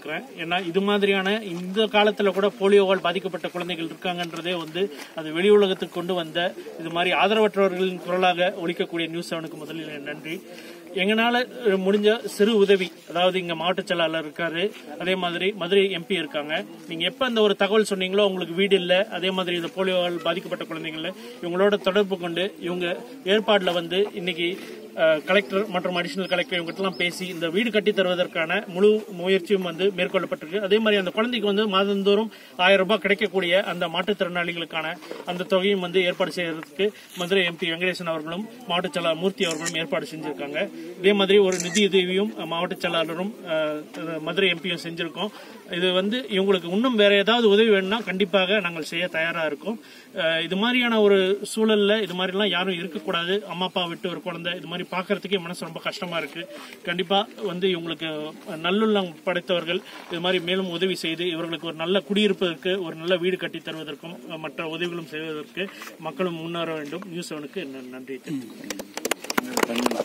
இருக்கிறேன் ஏன்னா இது மாதிரியான இந்த காலத்துல கூட போலியோவால் பாதிக்கப்பட்ட குழந்தைகள் இருக்காங்கன்றதே வந்து அது வெளி உலகத்துக்கு கொண்டு வந்த இது மாதிரி ஆதரவற்றவர்களின் குரலாக ஒழிக்கக்கூடிய நியூஸ் செவனுக்கு முதலில் என் நன்றி எங்களால அஹ், முடிஞ்ச சிறு உதவி அதாவது இங்க மாவட்ட செயலாளர் இருக்காரு அதே மாதிரி மதுரை எம்பி இருக்காங்க நீங்க எப்ப இந்த ஒரு தகவல் சொன்னீங்களோ உங்களுக்கு வீடு இல்ல அதே மாதிரி இந்த போலியோவால் பாதிக்கப்பட்ட குழந்தைங்கள இவங்களோட தொடர்பு கொண்டு இவங்க ஏற்பாடுல வந்து இன்னைக்கு அஹ், கலெக்டர் மற்றும் அடிஷனல் கலெக்டர் இவங்ககிட்டலாம் பேசி இந்த வீடு கட்டி தருவதற்கான முழு முயற்சியும் வந்து மேற்கொள்ளப்பட்டிருக்கு அதே மாதிரி அந்த குழந்தைக்கு வந்து மாதந்தோறும் ஆயிரம் ரூபாய் கிடைக்கக்கூடிய அந்த மாற்றுத்திறனாளிகளுக்கான அந்த தொகையும் வந்து ஏற்பாடு செய்யறதுக்கு மதுரை எம்பி வெங்கடேசன் அவர்களும் மாவட்ட செயலாளர் மூர்த்தி அவர்களும் ஏற்பாடு செஞ்சிருக்காங்க இதே மாதிரி ஒரு நிதி உதவியும் மாவட்ட செயலாளரும் அஹ், மதுரை எம்பியும் செஞ்சிருக்கோம் இது வந்து இவங்களுக்கு இன்னும் வேற ஏதாவது உதவி வேணும்னா கண்டிப்பாக நாங்கள் செய்ய தயாரா இருக்கோம் அஹ், இது மாதிரியான ஒரு சூழல்ல இது மாதிரிலாம் யாரும் இருக்கக்கூடாது அம்மா அப்பா விட்டு ஒரு குழந்தை இது மாதிரி பார்க்கறதுக்கே மனசு ரொம்ப கஷ்டமா இருக்கு கண்டிப்பா வந்து இவங்களுக்கு நல்லுள்ளம் படைத்தவர்கள் இது மாதிரி மேலும் உதவி செய்து இவர்களுக்கு ஒரு நல்ல குடியிருப்பதற்கு ஒரு நல்ல வீடு கட்டி தருவதற்கும் அஹ், மற்ற உதவிகளும் செய்வதற்கு மக்களும் முன்னேற வேண்டும் நியூஸ் செவனுக்கு நன்றி தெரிவித்துக் கொள்கிறேன்.